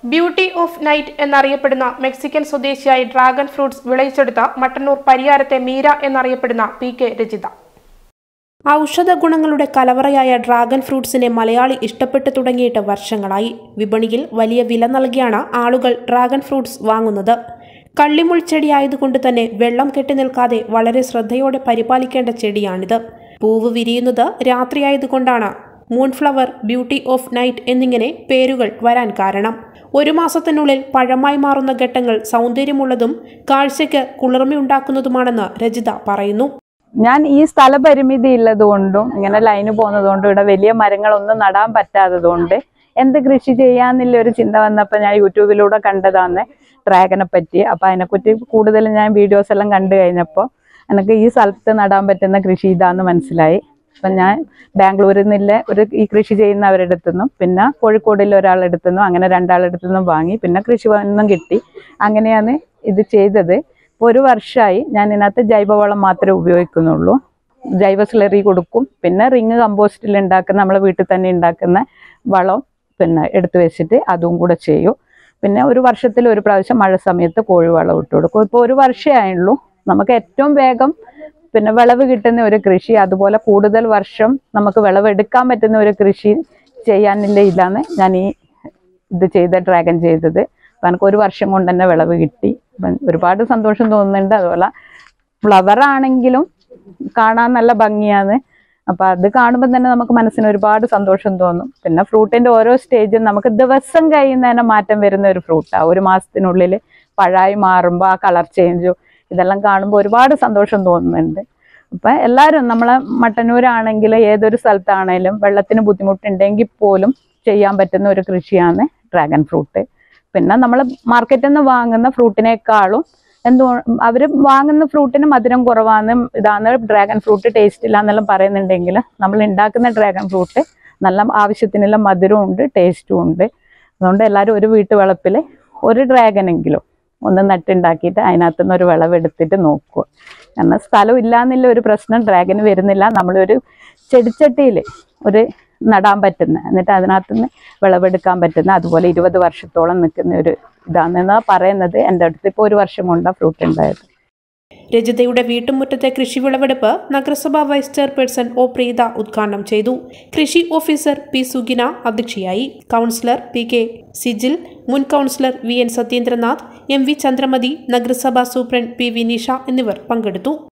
beauty of night എന്നറിയപ്പെടുന്ന Mexican സ്വദേശിയായി dragon fruits വിളയിച്ചെടുത്ത മട്ടന്നൂർ പരിയാരത്തെ മീര എന്നറിയപ്പെടുന്ന പി കെ രചിത ഔഷധ ഗുണങ്ങളുടെ കലവറയായ ഡ്രാഗൺ ഫ്രൂട്ട്സിനെ മലയാളി ഇഷ്ടപ്പെട്ടു തുടങ്ങിയിട്ട് വർഷങ്ങളായി വിപണിയിൽ വലിയ വില നൽകിയാണ് ആളുകൾ ഡ്രാഗൺ ഫ്രൂട്ട്സ് വാങ്ങുന്നത് കള്ളിമുൾ ചെടിയായതുകൊണ്ട് തന്നെ വെള്ളം കെട്ടി നിൽക്കാതെ വളരെ ശ്രദ്ധയോടെ പരിപാലിക്കേണ്ട ചെടിയാണിത് പൂവ് വിരിയുന്നത് രാത്രിയായതുകൊണ്ടാണ് മൂൺഫ്ലവർ ബ്യൂട്ടി ഓഫ് നൈറ്റ് എന്നിങ്ങനെ പേരുകൾ വരാൻ കാരണം ഒരു മാസത്തിനുള്ളിൽ പഴമായി മാറുന്ന ഘട്ടങ്ങൾ സൗന്ദര്യമുള്ളതും കാഴ്ചയ്ക്ക് കുളിർമയുണ്ടാക്കുന്നതുമാണെന്ന് രജിത പറയുന്നു ഞാൻ ഈ സ്ഥലപരിമിതി ഉള്ളത് കൊണ്ടും ഇങ്ങനെ ലൈന് പോകുന്നത് കൊണ്ടും ഇവിടെ വലിയ മരങ്ങളൊന്നും നടാൻ പറ്റാത്തത് കൊണ്ട് എന്ത് കൃഷി ചെയ്യാന്നുള്ള ഒരു ചിന്ത വന്നപ്പോൾ ഞാൻ യൂട്യൂബിലൂടെ കണ്ടതാണ് ഡ്രാഗനെ പറ്റി അപ്പൊ അതിനെപ്പറ്റി കൂടുതൽ ഞാൻ വീഡിയോസ് എല്ലാം കണ്ടു കഴിഞ്ഞപ്പോൾ എനിക്ക് ഈ സ്ഥലത്ത് നടാൻ പറ്റുന്ന കൃഷി ഇതാന്ന് മനസ്സിലായി അപ്പൊ ഞാൻ ബാംഗ്ലൂരിൽ നിന്നില്ല ഒരു ഈ കൃഷി ചെയ്യുന്നവരുടെ അടുത്തുനിന്നും പിന്നെ കോഴിക്കോടിലെ ഒരാളുടെ അടുത്തുനിന്നും അങ്ങനെ രണ്ടാളുടെ അടുത്തുനിന്നും വാങ്ങി പിന്നെ കൃഷി നിന്നും കിട്ടി അങ്ങനെയാണ് ഇത് ചെയ്തത് ഇപ്പോൾ ഒരു വർഷമായി ഞാൻ ഇതിനകത്ത് ജൈവവളം മാത്രമേ ഉപയോഗിക്കുന്നുള്ളൂ ജൈവ സ്ലറി കൊടുക്കും പിന്നെ റിങ് കമ്പോസ്റ്റിൽ ഉണ്ടാക്കുന്ന നമ്മളെ വീട്ടിൽ തന്നെ ഉണ്ടാക്കുന്ന വളം പിന്നെ എടുത്തു വെച്ചിട്ട് അതും കൂടെ ചെയ്യും പിന്നെ ഒരു വർഷത്തിൽ ഒരു പ്രാവശ്യം മഴ സമയത്ത് കോഴിവളം ഇട്ട് കൊടുക്കും ഇപ്പോൾ ഒരു വർഷമേ ആയുള്ളൂ നമുക്ക് ഏറ്റവും വേഗം പിന്നെ വിളവ് കിട്ടുന്ന ഒരു കൃഷി അതുപോലെ കൂടുതൽ വർഷം നമുക്ക് വിളവെടുക്കാൻ പറ്റുന്ന ഒരു കൃഷി ചെയ്യാനില്ല ഇല്ലാന്ന് ഞാൻ ഈ ഇത് ചെയ്ത ഡ്രാഗൺ ചെയ്തത് അപ്പം എനിക്ക് ഒരു വർഷം കൊണ്ട് തന്നെ വിളവ് കിട്ടി അപ്പം ഒരുപാട് സന്തോഷം തോന്നുന്നുണ്ട് അതുപോലെ ഫ്ലവർ ആണെങ്കിലും കാണാൻ നല്ല ഭംഗിയാണ് അപ്പം അത് കാണുമ്പോൾ തന്നെ നമുക്ക് മനസ്സിന് ഒരുപാട് സന്തോഷം തോന്നും പിന്നെ ഫ്രൂട്ടിൻ്റെ ഓരോ സ്റ്റേജും നമുക്ക് ദിവസം കഴിയുന്നതിന് മാറ്റം വരുന്ന ഒരു ഫ്രൂട്ടാണ് ഒരു മാസത്തിനുള്ളിൽ പഴായി മാറുമ്പോൾ ആ കളർ ചേഞ്ചും ഇതെല്ലാം കാണുമ്പോൾ ഒരുപാട് സന്തോഷം തോന്നുന്നുണ്ട് അപ്പം എല്ലാവരും നമ്മളെ മട്ടന്നൂരാണെങ്കിൽ ഏതൊരു സ്ഥലത്താണേലും വെള്ളത്തിന് ബുദ്ധിമുട്ടുണ്ടെങ്കിൽ പോലും ചെയ്യാൻ പറ്റുന്ന ഒരു കൃഷിയാണ് ഡ്രാഗൺ ഫ്രൂട്ട് പിന്നെ നമ്മൾ മാർക്കറ്റിൽ നിന്ന് വാങ്ങുന്ന ഫ്രൂട്ടിനേക്കാളും എന്തോ അവർ വാങ്ങുന്ന ഫ്രൂട്ടിന് മധുരം കുറവാണ് ഇതാണ് ഡ്രാഗൺ ഫ്രൂട്ട് ടേസ്റ്റ് ഇല്ല എന്നെല്ലാം പറയുന്നുണ്ടെങ്കിൽ നമ്മൾ ഉണ്ടാക്കുന്ന ഡ്രാഗൺ ഫ്രൂട്ട് നല്ല ആവശ്യത്തിനുള്ള മധുരവും ഉണ്ട് ടേസ്റ്റും ഉണ്ട് അതുകൊണ്ട് എല്ലാവരും ഒരു വീട്ടുവളപ്പിൽ ഒരു ഡ്രാഗനെങ്കിലും ഒന്ന് നട്ടുണ്ടാക്കിയിട്ട് അതിനകത്തു നിന്ന് ഒരു വിളവെടുത്തിട്ട് നോക്കുക കാരണം സ്ഥലം ഇല്ലാന്നില്ല ഒരു പ്രശ്നം ഡ്രാഗന് വരുന്നില്ല നമ്മളൊരു ചെടിച്ചട്ടിയിൽ ഒരു നടാൻ പറ്റുന്ന എന്നിട്ട് അതിനകത്ത് നിന്ന് വിളവെടുക്കാൻ പറ്റുന്ന അതുപോലെ ഇരുപത് വർഷത്തോളം നിൽക്കുന്ന ഒരു ഇതാണെന്നാണ് പറയുന്നത് എൻ്റെ അടുത്ത് ഇപ്പോൾ ഒരു വർഷം കൊണ്ടാണ് ഫ്രൂട്ട് ഉണ്ടായത് രജിതയുടെ വീട്ടുമുറ്റത്തെ കൃഷി വിളവെടുപ്പ് നഗരസഭാ വൈസ് ചെയർപേഴ്സൺ ഒ പ്രീത ഉദ്ഘാടനം ചെയ്തു കൃഷി ഓഫീസർ പി സുഗിന അധ്യക്ഷയായി കൗൺസിലർ പി കെ സിജിൽ മുൻ councillor V N Sathyendranath M V Chandramathi നഗരസഭാ സൂപ്രണ്ട് പി വി നിഷ എന്നിവർ പങ്കെടുത്തു